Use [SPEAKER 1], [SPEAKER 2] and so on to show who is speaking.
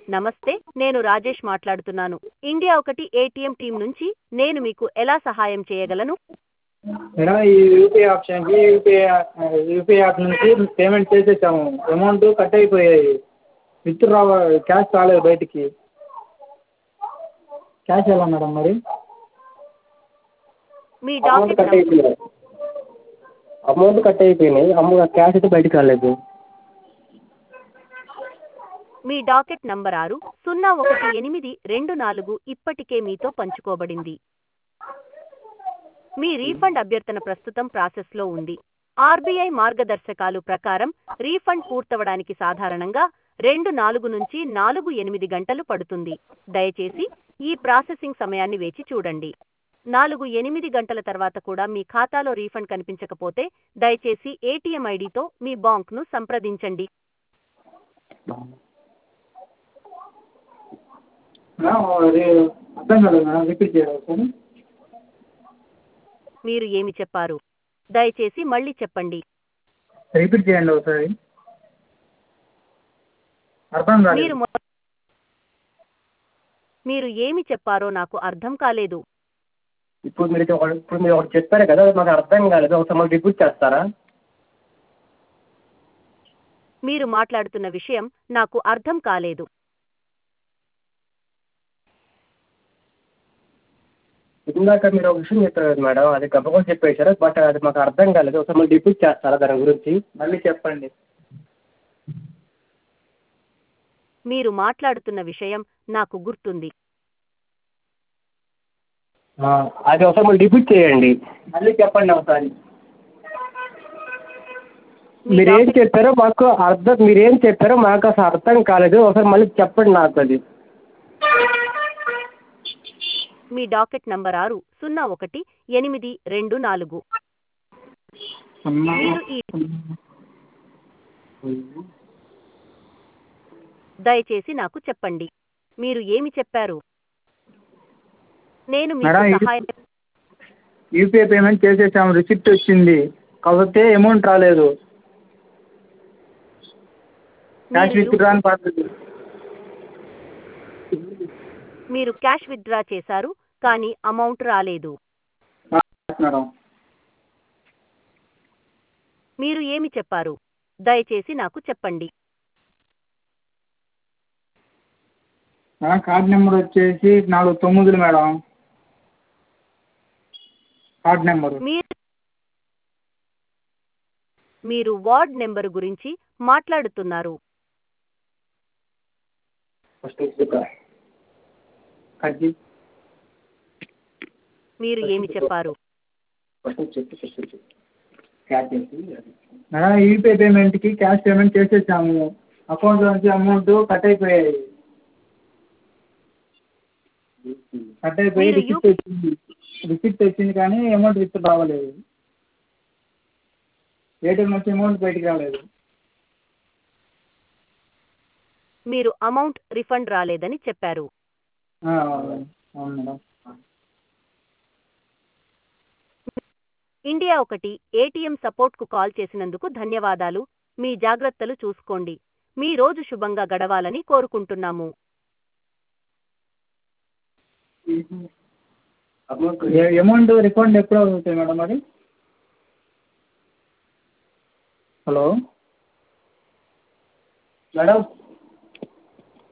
[SPEAKER 1] నమస్తే నేను రాజేష్ మాట్లాడుతున్నాను ఇండియా ఒకటి ఏటీఎం టీం నుంచి నేను మీకు ఎలా సహాయం చేయగలను
[SPEAKER 2] మేడం ఈ యూపీఐ ఆప్షన్కి యూపీఐ యూపీఐ యాప్ నుంచి పేమెంట్ చేసేసాము అమౌంట్ కట్ అయిపోయాయి విత్డ్రా క్యాష్ రాలేదు బయటికి క్యాష్ ఎలా మేడం మరి
[SPEAKER 1] మీ
[SPEAKER 3] అమౌంట్
[SPEAKER 1] డాకెట్
[SPEAKER 3] కట్ అయిపోయినాయి అమౌంట్ కట్ అయిపోయినాయి అమౌ క్యాష్ అయితే బయటికి రాలేదు
[SPEAKER 1] మీ డాకెట్ నంబర్ ఆరు సున్నా ఒకటి ఎనిమిది రెండు నాలుగు ఇప్పటికే మీతో పంచుకోబడింది మీ రీఫండ్ అభ్యర్థన ప్రస్తుతం ప్రాసెస్లో ఉంది ఆర్బీఐ మార్గదర్శకాలు ప్రకారం రీఫండ్ పూర్తవడానికి సాధారణంగా రెండు నాలుగు నుంచి నాలుగు ఎనిమిది గంటలు పడుతుంది దయచేసి ఈ ప్రాసెసింగ్ సమయాన్ని వేచి చూడండి నాలుగు ఎనిమిది గంటల తర్వాత కూడా మీ ఖాతాలో రీఫండ్ కనిపించకపోతే దయచేసి ఏటీఎం ఐడితో మీ బాంక్ను సంప్రదించండి
[SPEAKER 2] మేడం అది అర్థం కాలేదు మేడం రిపీట్ చేయాలి ఒకసారి
[SPEAKER 1] మీరు ఏమి చెప్పారు దయచేసి మళ్ళీ చెప్పండి
[SPEAKER 2] రిపీట్ చేయండి ఒకసారి అర్థం
[SPEAKER 1] మీరు
[SPEAKER 2] కాలేదు
[SPEAKER 1] మొ- మీరు ఏమి చెప్పారో నాకు అర్థం కాలేదు
[SPEAKER 3] ఇప్పుడు మీరు అయితే ఒక- ఇప్పుడు మీరు ఒకటి చెప్పారు కదా అది మాకు అర్థం కాలేదు ఒకసారి మాకు రిపీట్ చేస్తారా
[SPEAKER 1] మీరు మాట్లాడుతున్న విషయం నాకు అర్థం కాలేదు
[SPEAKER 3] ఇందాక మీరు ఒక విషయం చెప్పారు కదా మేడం అది గబగబా చెప్పేశారు బట్ అది మాకు అర్థం కాలేదు ఒకసారి మాకు రిపీట్ చేస్తారా దాని గురించి
[SPEAKER 2] మళ్ళీ చెప్పండి
[SPEAKER 1] మీరు మాట్లాడుతున్న విషయం నాకు గుర్తుంది
[SPEAKER 3] ఆ, అది ఒకసారి మళ్ళీ రిపీట్ చేయండి
[SPEAKER 2] మళ్ళీ చెప్పండి ఒకసారి
[SPEAKER 1] మీ
[SPEAKER 3] మీరు ఏం
[SPEAKER 1] డాకెట్
[SPEAKER 3] చెప్పారో మాకు అర్థం మీరు ఏం చెప్పారో మాకు అసలు అర్థం కాలేదు ఒకసారి మళ్ళీ చెప్పండి నాకు అది
[SPEAKER 1] మీ డాకెట్ నంబర్ ఆరు సున్నా ఒకటి ఎనిమిది రెండు నాలుగు
[SPEAKER 2] సున్నా
[SPEAKER 1] మీరు ఈ దయచేసి నాకు చెప్పండి మీరు ఏమి చెప్పారు నేను మీకు
[SPEAKER 2] మేడం, ఇది-
[SPEAKER 1] సహాయం
[SPEAKER 2] యూపీఐ పేమెంట్ చేసేసాము రిసిప్ట్ వచ్చింది కాకపోతే అమౌంట్ రాలేదు క్యాష్
[SPEAKER 1] మీరు
[SPEAKER 2] విత్డ్రా అని పడుతుంది
[SPEAKER 1] మీరు క్యాష్ విత్డ్రా చేశారు కానీ అమౌంట్ రాలేదు
[SPEAKER 2] మేడం
[SPEAKER 1] మీరు ఏమి చెప్పారు దయచేసి నాకు చెప్పండి
[SPEAKER 2] మేడం కార్డ్ నెంబర్ వచ్చేసి నాలుగు తొమ్మిదిలు మేడం కార్డ్ నెంబరు
[SPEAKER 1] మీరు మీరు వార్డ్ నెంబర్ గురించి మాట్లాడుతున్నారు
[SPEAKER 3] ఫస్ట్ చెప్పా
[SPEAKER 2] కట్టి
[SPEAKER 1] మీరు ఏమి చెప్పారు
[SPEAKER 3] ఫస్ట్ చెప్పు ఫస్ట్ చెప్పు క్యాష్ చేసి అది.
[SPEAKER 2] మేడం యూపీఐ పేమెంట్కి క్యాష్ పేమెంట్ చేసేసాము అకౌంట్లో నుంచి అమౌంట్ కట్ అయిపోయాయి కట్ అయిపోయి
[SPEAKER 1] మీరు
[SPEAKER 2] రిసిప్ట్ వచ్చింది రిసిప్ట్ వచ్చింది కానీ అమౌంట్ విత్ రావలేదు ఏటీఎం నుంచి అమౌంట్ బయటికి రాలేదు
[SPEAKER 1] మీరు అమౌంట్ రిఫండ్ రాలేదని చెప్పారు
[SPEAKER 2] ఆ, అవును మేడం
[SPEAKER 1] ఇండియా ఒకటి ఏటీఎం సపోర్ట్కు కాల్ చేసినందుకు ధన్యవాదాలు మీ జాగ్రత్తలు చూసుకోండి మీ రోజు శుభంగా గడవాలని కోరుకుంటున్నాము
[SPEAKER 3] అమౌంట్
[SPEAKER 2] అమౌంట్ రిఫండ్ ఎప్పుడు అవుతాయి మేడం మరి హలో
[SPEAKER 3] మేడం